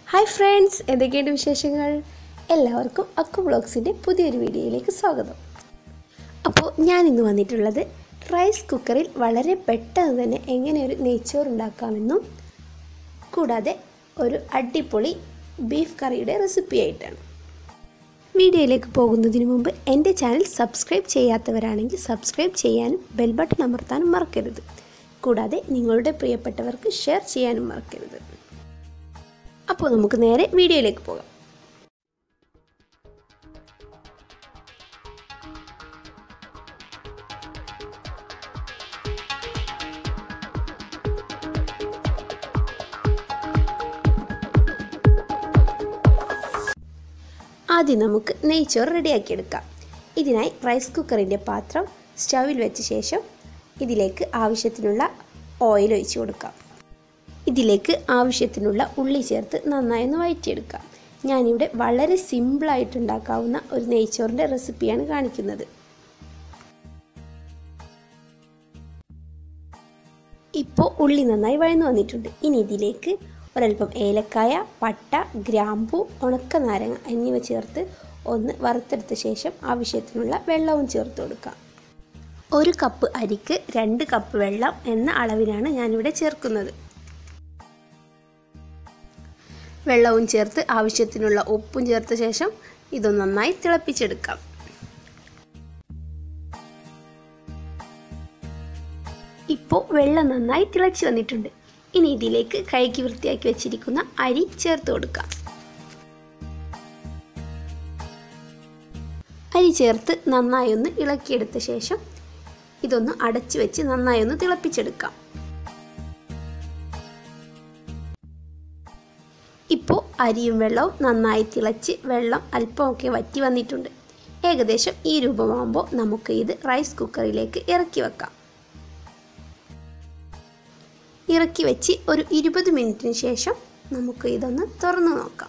hi friends എന്തൊക്കെയുണ്ട് വിശേഷങ്ങൾ എല്ലാവർക്കും അക്കു ബ്ലോഗ്സിൻ്റെ പുതിയൊരു വീഡിയോയിലേക്ക് സ്വാഗതം അപ്പോൾ ഞാൻ ഇന്ന് വന്നിട്ടുള്ളത് റൈസ് കുക്കറിൽ വളരെ പെട്ടെന്ന് തന്നെ എങ്ങനെ ഒരു നെയ്ച്ചോറ് ഉണ്ടാക്കാമെന്നും കൂടാതെ ഒരു അടിപൊളി ബീഫ് കറിയുടെ റെസിപ്പി ആയിട്ടാണ് വീഡിയോയിലേക്ക് പോകുന്നതിന് മുമ്പ് എൻ്റെ ചാനൽ സബ്സ്ക്രൈബ് ചെയ്യാത്തവരാണെങ്കിൽ സബ്സ്ക്രൈബ് ചെയ്യാനും ബെൽ ബട്ടൺ അമർത്താനും മറക്കരുത് കൂടാതെ നിങ്ങളുടെ പ്രിയപ്പെട്ടവർക്ക് ഷെയർ ചെയ്യാനും മറക്കരുത് അപ്പോൾ നമുക്ക് നേരെ വീഡിയോയിലേക്ക് പോകാം ആദ്യം നമുക്ക് നെയ്ച്ചോറ് റെഡിയാക്കിയെടുക്കാം ഇതിനായി റൈസ് കുക്കറിൻ്റെ പാത്രം സ്റ്റൗവിൽ വെച്ച ശേഷം ഇതിലേക്ക് ആവശ്യത്തിനുള്ള ഓയിൽ ഒഴിച്ച് കൊടുക്കാം ഇതിലേക്ക് ആവശ്യത്തിനുള്ള ഉള്ളി ചേർത്ത് നന്നായി ഒന്ന് വഴറ്റിയെടുക്കാം ഞാനിവിടെ വളരെ സിമ്പിളായിട്ട് ഉണ്ടാക്കാവുന്ന ഒരു നെയ്ച്ചോറിൻ്റെ റെസിപ്പിയാണ് കാണിക്കുന്നത് ഇപ്പോൾ ഉള്ളി നന്നായി വഴന്നു വന്നിട്ടുണ്ട് ഇനി ഇതിലേക്ക് ഒരൽപ്പം ഏലക്കായ പട്ട ഗ്രാമ്പു ഉണക്ക നാരങ്ങ എന്നിവ ചേർത്ത് ഒന്ന് വറുത്തെടുത്ത ശേഷം ആവശ്യത്തിനുള്ള വെള്ളവും ചേർത്ത് കൊടുക്കാം ഒരു കപ്പ് അരിക്ക് രണ്ട് കപ്പ് വെള്ളം എന്ന അളവിലാണ് ഞാനിവിടെ ചേർക്കുന്നത് വെള്ളവും ചേർത്ത് ആവശ്യത്തിനുള്ള ഉപ്പും ചേർത്ത ശേഷം ഇത് നന്നായി തിളപ്പിച്ചെടുക്കാം ഇപ്പോൾ വെള്ളം നന്നായി തിളച്ച് വന്നിട്ടുണ്ട് ഇനി ഇതിലേക്ക് കഴുകി വൃത്തിയാക്കി വെച്ചിരിക്കുന്ന അരി ചേർത്ത് കൊടുക്കാം അരി ചേർത്ത് നന്നായി ഒന്ന് ഇളക്കിയെടുത്ത ശേഷം ഇതൊന്ന് അടച്ചു വെച്ച് നന്നായി ഒന്ന് തിളപ്പിച്ചെടുക്കാം ഇപ്പോൾ അരിയും വെള്ളവും നന്നായി തിളച്ച് വെള്ളം അല്പമൊക്കെ വറ്റി വന്നിട്ടുണ്ട് ഏകദേശം ഈ രൂപമാകുമ്പോൾ നമുക്ക് ഇത് റൈസ് കുക്കറിലേക്ക് ഇറക്കി വെക്കാം ഇറക്കി വെച്ച് ഒരു ഇരുപത് മിനിറ്റിന് ശേഷം നമുക്ക് ഇതൊന്ന് തുറന്നു നോക്കാം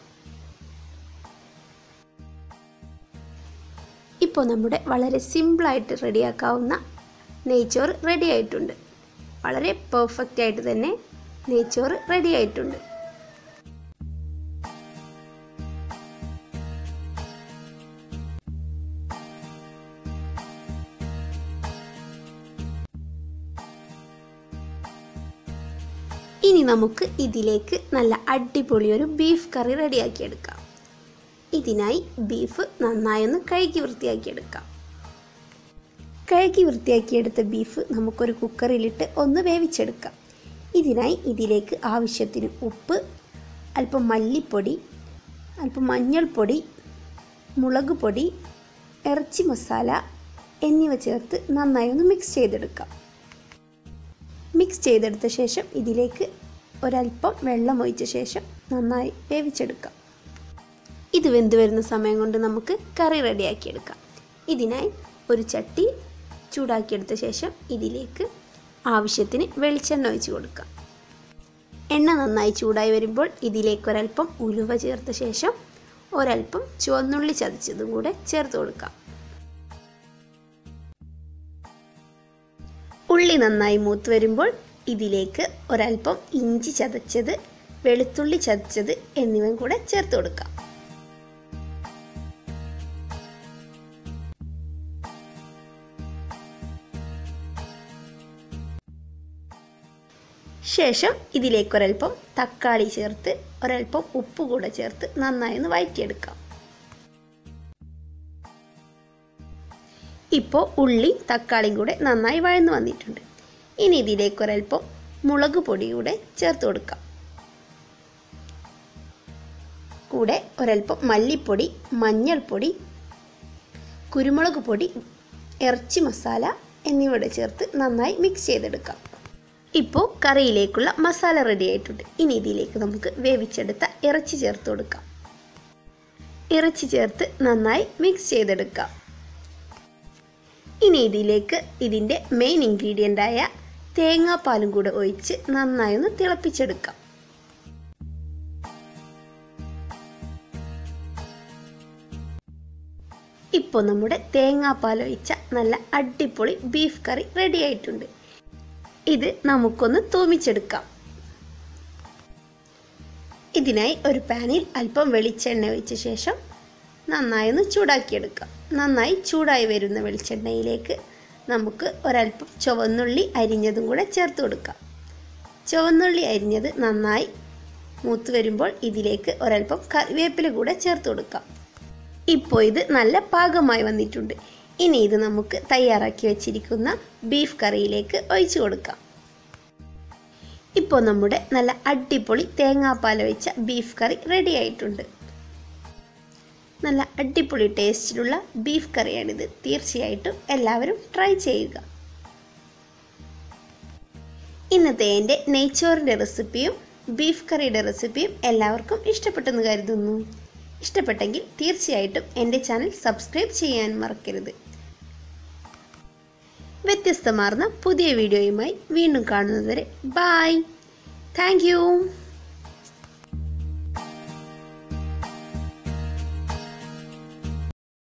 ഇപ്പോൾ നമ്മുടെ വളരെ സിമ്പിളായിട്ട് റെഡിയാക്കാവുന്ന നെയ്ച്ചോറ് റെഡി ആയിട്ടുണ്ട് വളരെ പെർഫെക്റ്റ് ആയിട്ട് തന്നെ നെയ്ച്ചോറ് റെഡി ആയിട്ടുണ്ട് ഇനി നമുക്ക് ഇതിലേക്ക് നല്ല അടിപൊളി ഒരു ബീഫ് കറി റെഡിയാക്കിയെടുക്കാം ഇതിനായി ബീഫ് നന്നായി ഒന്ന് കഴുകി വൃത്തിയാക്കിയെടുക്കാം കഴുകി വൃത്തിയാക്കിയെടുത്ത ബീഫ് നമുക്കൊരു കുക്കറിലിട്ട് ഒന്ന് വേവിച്ചെടുക്കാം ഇതിനായി ഇതിലേക്ക് ആവശ്യത്തിന് ഉപ്പ് അല്പം മല്ലിപ്പൊടി അല്പം മഞ്ഞൾപ്പൊടി മുളക് പൊടി ഇറച്ചി മസാല എന്നിവ ചേർത്ത് നന്നായി ഒന്ന് മിക്സ് ചെയ്തെടുക്കാം മിക്സ് ചെയ്തെടുത്ത ശേഷം ഇതിലേക്ക് ഒരല്പം വെള്ളം ഒഴിച്ച ശേഷം നന്നായി വേവിച്ചെടുക്കാം ഇത് വെന്ത് വരുന്ന സമയം കൊണ്ട് നമുക്ക് കറി റെഡിയാക്കിയെടുക്കാം ഇതിനായി ഒരു ചട്ടി ചൂടാക്കിയെടുത്ത ശേഷം ഇതിലേക്ക് ആവശ്യത്തിന് വെളിച്ചെണ്ണ ഒഴിച്ച് കൊടുക്കാം എണ്ണ നന്നായി ചൂടായി വരുമ്പോൾ ഇതിലേക്ക് ഒരല്പം ഉലുവ ചേർത്ത ശേഷം ഒരല്പം ചുവന്നുള്ളി ചതച്ചതും കൂടെ ചേർത്ത് കൊടുക്കാം ഉള്ളി നന്നായി മൂത്ത് വരുമ്പോൾ ഇതിലേക്ക് ഒരല്പം ഇഞ്ചി ചതച്ചത് വെളുത്തുള്ളി ചതച്ചത് എന്നിവ കൂടെ ചേർത്ത് കൊടുക്കാം ശേഷം ഇതിലേക്ക് ഒരല്പം തക്കാളി ചേർത്ത് ഒരല്പം ഉപ്പ് കൂടെ ചേർത്ത് നന്നായി ഒന്ന് വഴറ്റിയെടുക്കാം ഇപ്പോൾ ഉള്ളി തക്കാളിയും കൂടെ നന്നായി വഴന്നു വന്നിട്ടുണ്ട് ഇനി ഇതിലേക്ക് ഒരല്പം മുളക് പൊടി കൂടെ ചേർത്ത് കൊടുക്കാം കൂടെ ഒരല്പം മല്ലിപ്പൊടി മഞ്ഞൾപ്പൊടി കുരുമുളക് പൊടി ഇറച്ചി മസാല എന്നിവ ചേർത്ത് നന്നായി മിക്സ് ചെയ്തെടുക്കാം ഇപ്പോൾ കറിയിലേക്കുള്ള മസാല റെഡി ആയിട്ടുണ്ട് ഇനി ഇതിലേക്ക് നമുക്ക് വേവിച്ചെടുത്ത ഇറച്ചി ചേർത്ത് കൊടുക്കാം ഇറച്ചി ചേർത്ത് നന്നായി മിക്സ് ചെയ്തെടുക്കാം ഇനി ഇതിലേക്ക് ഇതിൻ്റെ മെയിൻ ഇൻഗ്രീഡിയൻ്റായ തേങ്ങാപ്പാലും കൂടെ ഒഴിച്ച് നന്നായി ഒന്ന് തിളപ്പിച്ചെടുക്കാം ഇപ്പോൾ നമ്മുടെ തേങ്ങാപ്പാൽ ഒഴിച്ച നല്ല അടിപൊളി ബീഫ് കറി റെഡി ആയിട്ടുണ്ട് ഇത് നമുക്കൊന്ന് തൂമിച്ചെടുക്കാം ഇതിനായി ഒരു പാനിൽ അല്പം വെളിച്ചെണ്ണ ഒഴിച്ച ശേഷം നന്നായി ഒന്ന് ചൂടാക്കിയെടുക്കാം നന്നായി ചൂടായി വരുന്ന വെളിച്ചെണ്ണയിലേക്ക് നമുക്ക് ഒരല്പം ചുവന്നുള്ളി അരിഞ്ഞതും കൂടെ ചേർത്ത് കൊടുക്കാം ചുവന്നുള്ളി അരിഞ്ഞത് നന്നായി മൂത്ത് വരുമ്പോൾ ഇതിലേക്ക് ഒരല്പം കറിവേപ്പില കൂടെ ചേർത്ത് കൊടുക്കാം ഇപ്പോൾ ഇത് നല്ല പാകമായി വന്നിട്ടുണ്ട് ഇനി ഇത് നമുക്ക് തയ്യാറാക്കി വെച്ചിരിക്കുന്ന ബീഫ് കറിയിലേക്ക് ഒഴിച്ചു കൊടുക്കാം ഇപ്പോൾ നമ്മുടെ നല്ല അടിപൊളി തേങ്ങാപ്പാൽ വെച്ച ബീഫ് കറി റെഡി ആയിട്ടുണ്ട് നല്ല അടിപൊളി ടേസ്റ്റിലുള്ള ബീഫ് കറിയാണിത് തീർച്ചയായിട്ടും എല്ലാവരും ട്രൈ ചെയ്യുക ഇന്നത്തെ എൻ്റെ നെയ്ച്ചോറിൻ്റെ റെസിപ്പിയും ബീഫ് കറിയുടെ റെസിപ്പിയും എല്ലാവർക്കും ഇഷ്ടപ്പെട്ടെന്ന് കരുതുന്നു ഇഷ്ടപ്പെട്ടെങ്കിൽ തീർച്ചയായിട്ടും എൻ്റെ ചാനൽ സബ്സ്ക്രൈബ് ചെയ്യാൻ മറക്കരുത് വ്യത്യസ്തമാർന്ന പുതിയ വീഡിയോയുമായി വീണ്ടും കാണുന്നതുവരെ ബായ് താങ്ക്